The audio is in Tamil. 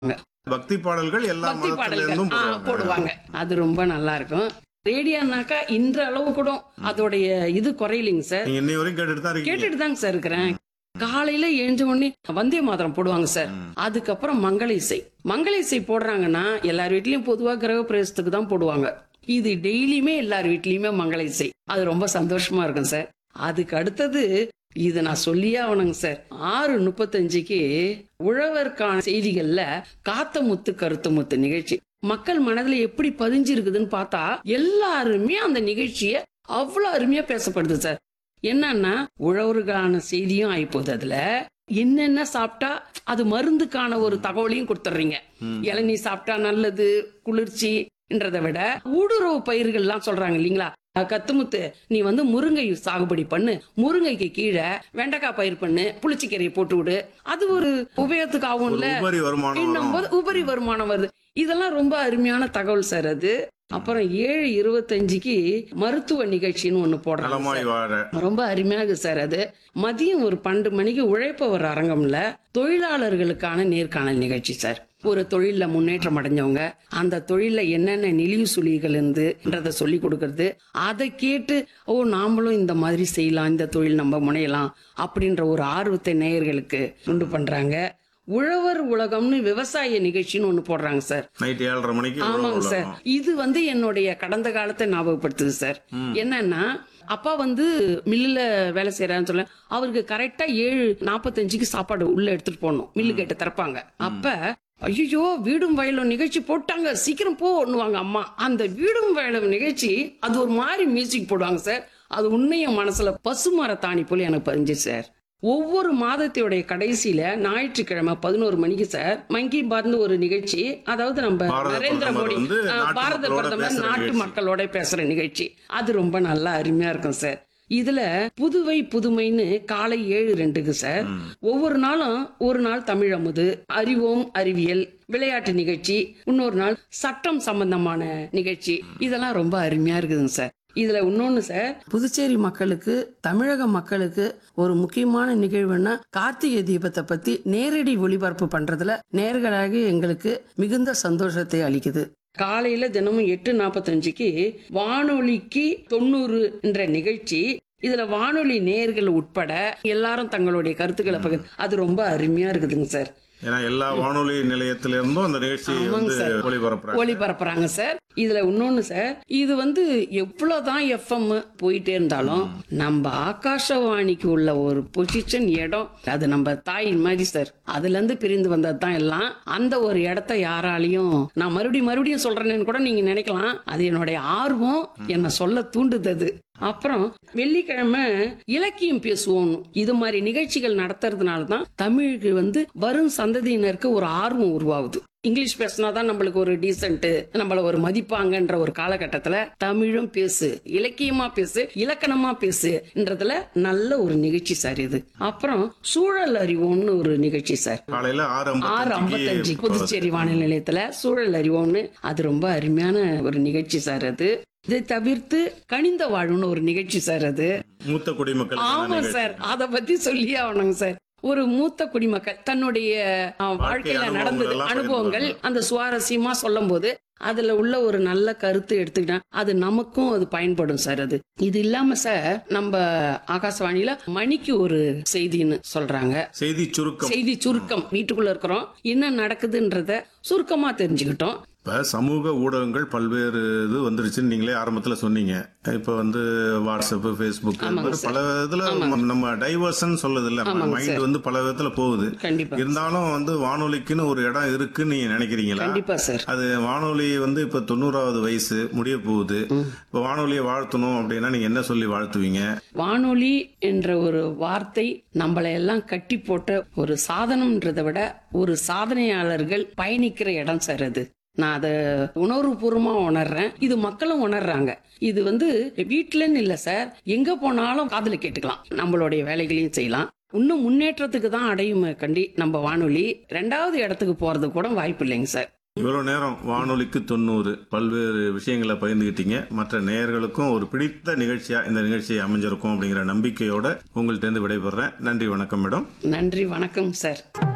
பக்தி பாடல்கள் எல்லா பக்தி மதத்துல பாடல்கள் இருந்தும் ஆ, போடுவாங்க போடுவாங்க அது ரொம்ப நல்லா இருக்கும் ரேடியோனாக்கா இன்ற அளவு கூட அதோடைய இது குறையலைங்க சார் நீங்க இன்னை வரைக்கும் கேட்டுட்டு தான் இருக்கீங்க கேட்டுட்டு தாங்க சார் இருக்கிறேன் காலையில எழுந்த உடனே வந்தே மாதரம் போடுவாங்க சார் அதுக்கப்புறம் மங்கள இசை மங்கள இசை போடுறாங்கன்னா எல்லார் வீட்லயும் பொதுவா கிரக பிரவேசத்துக்கு தான் போடுவாங்க இது டெய்லியுமே எல்லார் வீட்லயுமே மங்கள இசை அது ரொம்ப சந்தோஷமா இருக்கும் சார் அதுக்கு அடுத்தது இது நான் சொல்லியே ஆகணுங்க சார் ஆறு முப்பத்தஞ்சுக்கு உழவர்கான செய்திகள்ல காத்த முத்து கருத்து முத்து நிகழ்ச்சி மக்கள் மனதுல எப்படி பதிஞ்சிருக்குதுன்னு பார்த்தா எல்லாருமே அந்த நிகழ்ச்சிய அவ்வளவு அருமையா பேசப்படுது சார் என்னன்னா உழவருக்கான செய்தியும் ஆயிப்போகுது அதுல என்னென்ன சாப்பிட்டா அது மருந்துக்கான ஒரு தகவலையும் கொடுத்துட்றீங்க இளநீ சாப்பிட்டா நல்லது குளிர்ச்சின்றதை விட ஊடுருவு பயிர்கள்லாம் சொல்றாங்க இல்லைங்களா அஹ் கத்துமுத்து நீ வந்து முருங்கை சாகுபடி பண்ணு முருங்கைக்கு கீழே வெண்டைக்காய் பயிர் பண்ணு புளிச்சிக்கீரையை போட்டு விடு அது ஒரு உபயோகத்துக்கு ஒரு ஆகும்ல உபரி வருமானம் இன்னும் வரும். போது உபரி வருமானம் வருது இதெல்லாம் ரொம்ப அருமையான தகவல் சார் அது அப்புறம் ஏழு இருபத்தஞ்சுக்கு மருத்துவ நிகழ்ச்சின்னு ஒண்ணு போடுறாங்க நலமாய் வாழ ரொம்ப அருமையாக இருக்கு சார் அது மதியம் ஒரு பன்னெண்டு மணிக்கு உழைப்பவர் அரங்கம்ல தொழிலாளர்களுக்கான நேர்காணல் நிகழ்ச்சி சார் ஒரு தொழில்ல முன்னேற்றம் அடைஞ்சவங்க அந்த தொழில்ல என்னென்ன நெளிவு சுழிகள் இருந்துன்றத சொல்லி கொடுக்கறது அதை கேட்டு ஓ நாமளும் இந்த மாதிரி செய்யலாம் இந்த தொழில் நம்ம முனையலாம் அப்படின்ற ஒரு ஆர்வத்தை நேயர்களுக்கு உண்டு பண்றாங்க உழவர் உலகம்னு விவசாய நிகழ்ச்சின்னு ஒண்ணு போடுறாங்க சார் நைட் ஏழரை மணிக்கு ஆமாங்க உழவு சார் உலகம். இது வந்து என்னுடைய கடந்த காலத்தை ஞாபகப்படுத்துது சார் என்னன்னா அப்பா வந்து மில்லுல வேலை செய்யறான்னு சொல்ல அவருக்கு கரெக்டா ஏழு நாற்பத்தஞ்சுக்கு சாப்பாடு உள்ள எடுத்துட்டு போகணும் மில்லு கேட்டு திறப்பாங்க அப்ப ஐயோ வீடும் வயலும் நிகழ்ச்சி போட்டாங்க சீக்கிரம் போன்னுவாங்க அம்மா அந்த வீடும் வயலும் நிகழ்ச்சி அது ஒரு மாதிரி மியூசிக் போடுவாங்க சார் அது உண்மைய மனசுல பசுமர தாணி போல எனக்கு பதிஞ்சு சார் ஒவ்வொரு மாதத்தையுடைய கடைசியில ஞாயிற்றுக்கிழமை பதினோரு மணிக்கு சார் மங்கி பார்ந்து ஒரு நிகழ்ச்சி அதாவது நம்ம பாரத நரேந்திர பிரதமர் மோடி வந்து ஆ, நாட்டு பாரத மக்களோட பிரதமர் பேசுற நாட்டு நிகழ்ச்சி. மக்களோட பேசுற நிகழ்ச்சி அது ரொம்ப நல்லா அருமையா இருக்கும் சார் இதுல புதுவை புதுமைன்னு காலை ஏழு ரெண்டுக்கு சார் ஒவ்வொரு நாளும் ஒரு நாள் தமிழ் அமுது அறிவோம் அறிவியல் விளையாட்டு நிகழ்ச்சி இன்னொரு நாள் சட்டம் சம்பந்தமான நிகழ்ச்சி இதெல்லாம் ரொம்ப அருமையா இருக்குதுங்க சார் இதுல இன்னொன்னு சார் புதுச்சேரி மக்களுக்கு தமிழக மக்களுக்கு ஒரு முக்கியமான நிகழ்வுன்னா கார்த்திகை தீபத்தை பத்தி நேரடி ஒளிபரப்பு பண்றதுல நேர்களாக எங்களுக்கு மிகுந்த சந்தோஷத்தை அளிக்குது காலையில தினமும் எட்டு நாற்பத்தஞ்சுக்கு வானொலிக்கு தொண்ணூறு என்ற நிகழ்ச்சி இதுல வானொலி நேர்கள் உட்பட எல்லாரும் தங்களுடைய கருத்துக்களை பகிர் அது ரொம்ப அருமையா இருக்குதுங்க சார் ஏன்னா எல்லா வானொலி நிலையத்தில இருந்தும் அந்த நிகழ்ச்சி ஆமாங்க வந்து சார். ஒளிபரப்புறாங்க ஒளிபரப்புறாங்க சார் இதுல இன்னொன்னு சார் இது வந்து எவ்வளவுதான் எஃப்எம் போயிட்டே இருந்தாலும் நம்ம ஆகாஷவாணிக்கு உள்ள ஒரு பொசிஷன் இடம் அது நம்ம தாய் மாதிரி சார் அதுல இருந்து பிரிந்து வந்தது தான் எல்லாம் அந்த ஒரு இடத்த யாராலையும் நான் மறுபடியும் மறுபடியும் சொல்றேன்னு கூட நீங்க நினைக்கலாம் அது என்னுடைய ஆர்வம் என்ன சொல்ல தூண்டுது அப்புறம் வெள்ளிக்கிழமை இலக்கியம் பேசுவோம் இது மாதிரி நிகழ்ச்சிகள் நடத்துறதுனால தான் தமிழுக்கு வந்து வரும் சந்ததியினருக்கு ஒரு ஆர்வம் உருவாகுது இங்கிலீஷ் பேசினாதான் நம்மளுக்கு ஒரு டீசென்ட் நம்மள ஒரு மதிப்பாங்கன்ற ஒரு காலகட்டத்துல தமிழும் பேசு இலக்கியமா பேசு இலக்கணமா பேசுன்றதுல நல்ல ஒரு நிகழ்ச்சி சார் இது அப்புறம் சூழல் அறிவோம்னு ஒரு நிகழ்ச்சி சார் காலையில ஆறு ஆறு ஐம்பத்தஞ்சு ஐம்பத்தஞ்சுக்கு புதுச்சேரி வானிலை நிலையத்துல சூழல் அறிவோம்னு அது ரொம்ப அருமையான ஒரு நிகழ்ச்சி சார் அது இதை தவிர்த்து கனிந்த வாழ்வுன்னு ஒரு நிகழ்ச்சி சார் அது மூத்த குடிமக்கள் ஆமா சார் அத பத்தி சொல்லியே ஆகணுங்க சார் ஒரு மூத்த குடிமக்கள் தன்னுடைய அஹ், வாழ்க்கையில அனுபவங்கள் நடந்தது எல்லாம் அனுபவங்கள் அந்த சுவாரஸ்யமா சொல்லும் போது அதுல உள்ள ஒரு நல்ல கருத்து எடுத்துக்கிட்டா அது நமக்கும் அது பயன்படும் சார் அது இது இல்லாம சார் நம்ம ஆகாசவாணியில மணிக்கு ஒரு செய்தின்னு சொல்றாங்க செய்தி சுருக்கம் செய்தி சுருக்கம் வீட்டுக்குள்ள இருக்கிறோம் என்ன நடக்குதுன்றத சுருக்கமா தெரிஞ்சுக்கிட்டோம் இப்ப சமூக ஊடகங்கள் பல்வேறு இது வந்துருச்சுன்னு நீங்களே ஆரம்பத்துல சொன்னீங்க இப்ப வந்து வாட்ஸ்அப் ஃபேஸ்புக் பல இதுல நம்ம டைவர்ஷன் சொல்லுது இல்ல மைண்ட் வந்து பல விதத்துல போகுது கண்டிப்பா இருந்தாலும் வந்து வானொலிக்குன்னு ஒரு இடம் இருக்குன்னு நீங்க நினைக்கிறீங்களா கண்டிப்பா சார் அது வானொலி வந்து இப்ப தொண்ணூறாவது வயசு முடிய போகுது இப்ப வானொலியை வாழ்த்தணும் அப்படின்னா நீங்க என்ன சொல்லி வாழ்த்துவீங்க வானொலி என்ற ஒரு வார்த்தை நம்மளை எல்லாம் கட்டி போட்ட ஒரு சாதனம்ன்றதை விட ஒரு சாதனையாளர்கள் பயணிக்கிற இடம் சார் அது நான் அதை உணர்வுபூர்வமா உணர்றேன் இது மக்களும் உணர்றாங்க இது வந்து வீட்டுலன்னு இல்ல சார் எங்க போனாலும் காதுல கேட்டுக்கலாம் நம்மளுடைய வேலைகளையும் செய்யலாம் இன்னும் முன்னேற்றத்துக்கு தான் அடையும் கண்டி நம்ம வானொலி ரெண்டாவது இடத்துக்கு போறது கூட வாய்ப்பு இல்லைங்க சார் இவ்வளவு நேரம் வானொலிக்கு தொண்ணூறு பல்வேறு விஷயங்களை பகிர்ந்துகிட்டீங்க மற்ற நேயர்களுக்கும் ஒரு பிடித்த நிகழ்ச்சியா இந்த நிகழ்ச்சி அமைஞ்சிருக்கும் அப்படிங்கிற நம்பிக்கையோட உங்கள்ட்ட இருந்து விடைபெறேன் நன்றி வணக்கம் மேடம் நன்றி வணக்கம் சார்